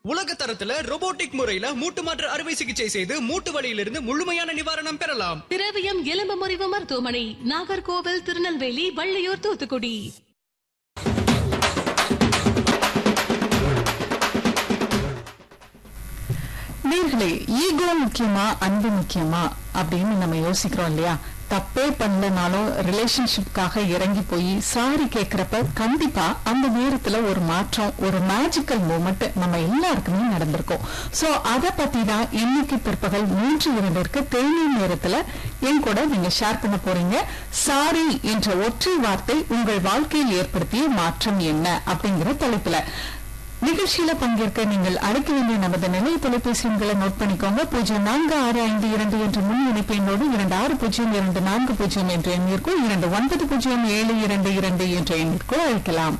உலக தரத்துல robotic முறையில மூட்டு மாற்று அறுவை சிகிச்சை செய்து மூட்டு வலியிலிருந்து முழுமையான நிவாரணம் பெறலாம் திரவியம் எலும்பு முறிவு மருத்துவமனை நாகர்கோவில் திருநெல்வேலி வள்ளியூர் தூத்துக்குடி நேர்களே ஈகோ முக்கியமா அன்பு முக்கியமா அப்படின்னு நம்ம யோசிக்கிறோம் இல்லையா தப்பே பண்ணலனாலும் ரிலேஷன்ஷிப்காக இறங்கி போய் சாரி கேக்குறப்ப கண்டிப்பா அந்த நேரத்துல ஒரு மாற்றம் ஒரு மேஜிக்கல் மூமெண்ட் நம்ம எல்லாருக்குமே நடந்திருக்கும் சோ அத பத்தி தான் இன்னைக்கு பிற்பகல் மூன்று இரண்டிற்கு தேநீர் நேரத்துல என் கூட நீங்க ஷேர் பண்ண போறீங்க சாரி என்ற ஒற்றை வார்த்தை உங்கள் வாழ்க்கையில் ஏற்படுத்திய மாற்றம் என்ன அப்படிங்கிற தலைப்புல நிகழ்ச்சியில பங்கேற்க நீங்கள் அழைக்க வேண்டிய நமது நிலைய தொலைபேசி எண்களை நோட் பண்ணிக்கோங்க பூஜ்ஜியம் நான்கு ஆறு ஐந்து இரண்டு என்ற முன் இணைப்பு எண்ணோடு இரண்டு ஆறு பூஜ்ஜியம் இரண்டு நான்கு பூஜ்ஜியம் என்ற எண்ணிற்கோ இரண்டு ஒன்பது பூஜ்ஜியம் ஏழு இரண்டு இரண்டு என்ற எண்ணிற்கோ அழைக்கலாம்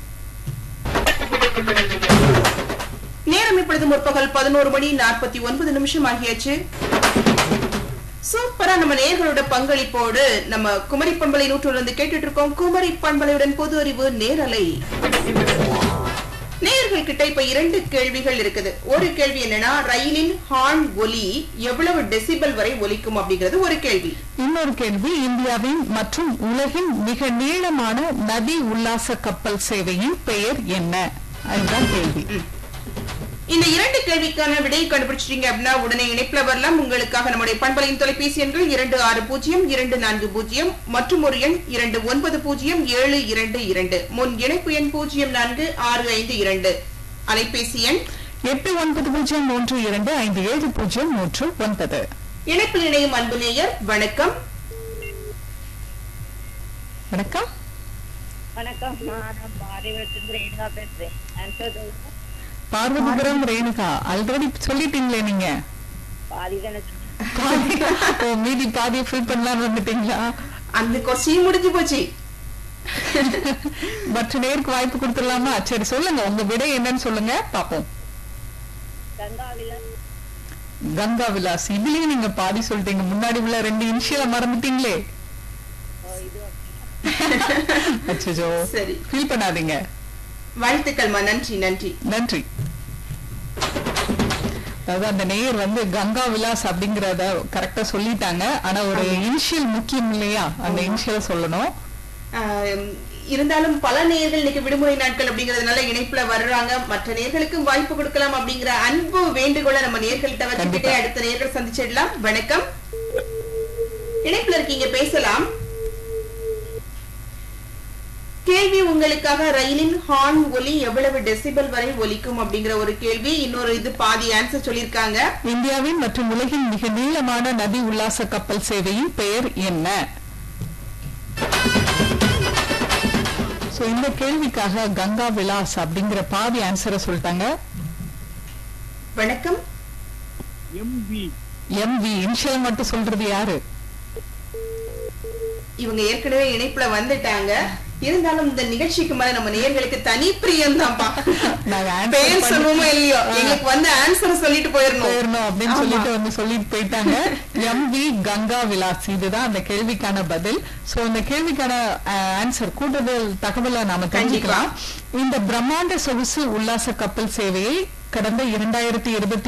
நேரம் இப்பொழுது முற்பகல் பதினோரு மணி நாற்பத்தி ஒன்பது நிமிஷம் ஆகியாச்சு சூப்பரா நம்ம நேர்களோட பங்களிப்போடு நம்ம குமரி பண்பலை நூற்றிலிருந்து கேட்டுட்டு இருக்கோம் குமரி பண்பலையுடன் பொது அறிவு நேரலை நேயர்கள் கிட்ட இப்ப இரண்டு கேள்விகள் இருக்குது ஒரு கேள்வி என்னன்னா ரயிலின் ஹார்ன் ஒலி எவ்வளவு டெசிபல் வரை ஒலிக்கும் அப்படிங்கிறது ஒரு கேள்வி இன்னொரு கேள்வி இந்தியாவின் மற்றும் உலகின் மிக நீளமான நதி உல்லாச கப்பல் சேவையின் பெயர் என்ன அதுதான் கேள்வி இந்த இரண்டு கேள்விக்கான விடையை கண்டுபிடிச்சிட்டீங்க அப்படின்னா உடனே இணைப்புல வரலாம் உங்களுக்காக நம்முடைய பண்பலையின் தொலைபேசி எண்கள் இரண்டு ஆறு பூஜ்ஜியம் இரண்டு நான்கு பூஜ்ஜியம் மற்றும் ஒரு எண் இரண்டு ஒன்பது பூஜ்ஜியம் ஏழு இரண்டு இரண்டு முன் இணைப்பு எண் பூஜ்ஜியம் நான்கு ஆறு ஐந்து இரண்டு அலைபேசி எண் எட்டு ஒன்பது பூஜ்ஜியம் மூன்று இரண்டு ஐந்து ஏழு பூஜ்ஜியம் மூன்று ஒன்பது இணைப்பில் இணையும் அன்பு நேயர் வணக்கம் வணக்கம் வணக்கம் நான் பாரிவரத்திலிருந்து ரேணுகா பேசுறேன் ஆன்சர் சொல்லுங்க. பார்வதிபுரம் ரேணுகா ஆல்ரெடி சொல்லிட்டீங்களே நீங்க பாதி தானே பாதி ஓ, மீதி பாதியை ஃபில் பண்ணலாம்னு வந்துட்டீங்களா அந்த கொஸ்டின் முடிஞ்சு போச்சு மற்ற நேருக்கு வாய்ப்பு கொடுத்துடலாமா சரி சொல்லுங்க உங்க விடை என்னன்னு சொல்லுங்க பாப்போம் கங்காவில கங்கா விலாஸ் இதுலயும் நீங்க பாதி சொல்லிட்டீங்க முன்னாடி உள்ள ரெண்டு இனிஷியல மறந்துட்டீங்களே இது அச்சோ சரி ஃபீல் பண்ணாதீங்க வாழ்த்துக்கள்மா நன்றி நன்றி நன்றி அதாவது அந்த நேயர் வந்து கங்கா விலாஸ் அப்படிங்கறத கரெக்டா சொல்லிட்டாங்க ஆனா ஒரு இனிஷியல் முக்கியம் இல்லையா அந்த இனிஷியல சொல்லணும் ஆம், இருந்தாலும் பல நேயர்கள் இன்னைக்கு விடுமுறை நாட்கள் அப்படிங்கறதுனால இணைப்புல வர்றாங்க மற்ற நேர்களுக்கும் வாய்ப்பு கொடுக்கலாம் அப்படிங்கிற அன்பு வேண்டுகோளை நம்ம நேர்கள்ட்ட வச்சுக்கிட்டே கண்டிப்பா. அடுத்த நேர்கள் சந்திச்சிடலாம் வணக்கம் இணைப்புல இருக்கீங்க பேசலாம் கேள்வி உங்களுக்காக ரயிலின் ஹார்ன் ஒலி எவ்வளவு டெசிபல் வரை ஒலிக்கும் அப்படிங்கிற ஒரு கேள்வி இன்னொரு இது பாதி ஆன்சர் சொல்லியிருக்காங்க இந்தியாவின் மற்றும் உலகின் மிக நீளமான நதி உல்லாச கப்பல் சேவையின் பெயர் என்ன சோ இந்த கேள்விக்காக கங்கா விலாஸ் அப்படிங்கிற பாதி ஆன்சரை சொல்லிட்டாங்க வணக்கம் எம்வி இனிஷியல் மட்டும் சொல்றது யாரு இவங்க ஏற்கனவே இணைப்புல வந்துட்டாங்க இருந்தாலும் இந்த நிகழ்ச்சிக்கு மேல நம்ம நேயர்களுக்கு தனி பிரியம் தான்ப்பா நாங்க answer பேர் பண்ணி- சொல்லுவோமோ இல்லையோ எங்களுக்கு வந்து ஆன்சர் சொல்லிட்டு போயிடணும் போயிடணும் அப்படின்னு ஆமா. சொல்லிட்டு வந்து சொல்லிட்டு போயிட்டாங்க எம் வி கங்கா விலாஸ் இதுதான் அந்த கேள்விக்கான பதில் சோ இந்த கேள்விக்கான ஆன்சர் கூடுதல் தகவலை நாம தெரிஞ்சுக்கலாம் இந்த பிரம்மாண்ட சொகுசு உல்லாச கப்பல் சேவையை கடந்த இரண்டாயிரத்தி இருபத்தி